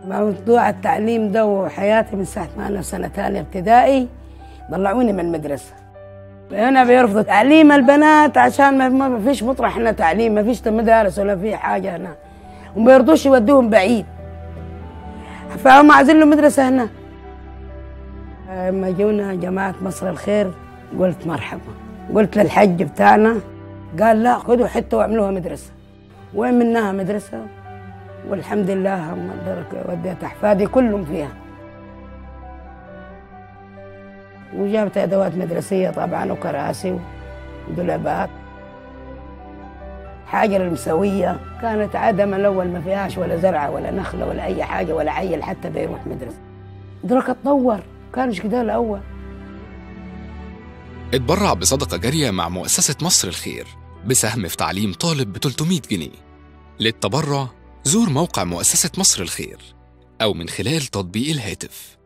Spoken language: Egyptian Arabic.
موضوع التعليم ده وحياتي من ساعة ما أنا في سنة ثانية ابتدائي طلعوني من المدرسة هنا بيرفضوا تعليم البنات عشان ما- ما فيش مطرح هنا تعليم ما فيش مدارس ولا في حاجة هنا وما بيرضوش يودوهم بعيد فهم عايزين له مدرسة هنا لما جونا جماعة مصر الخير قلت مرحبا قلت للحج بتاعنا قال لا خذوا حتة واعملوها مدرسة وين منها مدرسة والحمد لله هم درك- وديت أحفادي كلهم فيها وجابت أدوات مدرسية طبعا وكراسي ودولابات حاجة للمسوية كانت عدم الأول ما فيهاش ولا زرعة ولا نخلة ولا أي حاجة ولا عيل حتى بيروح مدرسة درك اتطور كانش كده الأول اتبرع بصدقة جارية مع مؤسسة مصر الخير بسهم في تعليم طالب ب 300 جنيه للتبرع زور موقع مؤسسة مصر الخير أو من خلال تطبيق الهاتف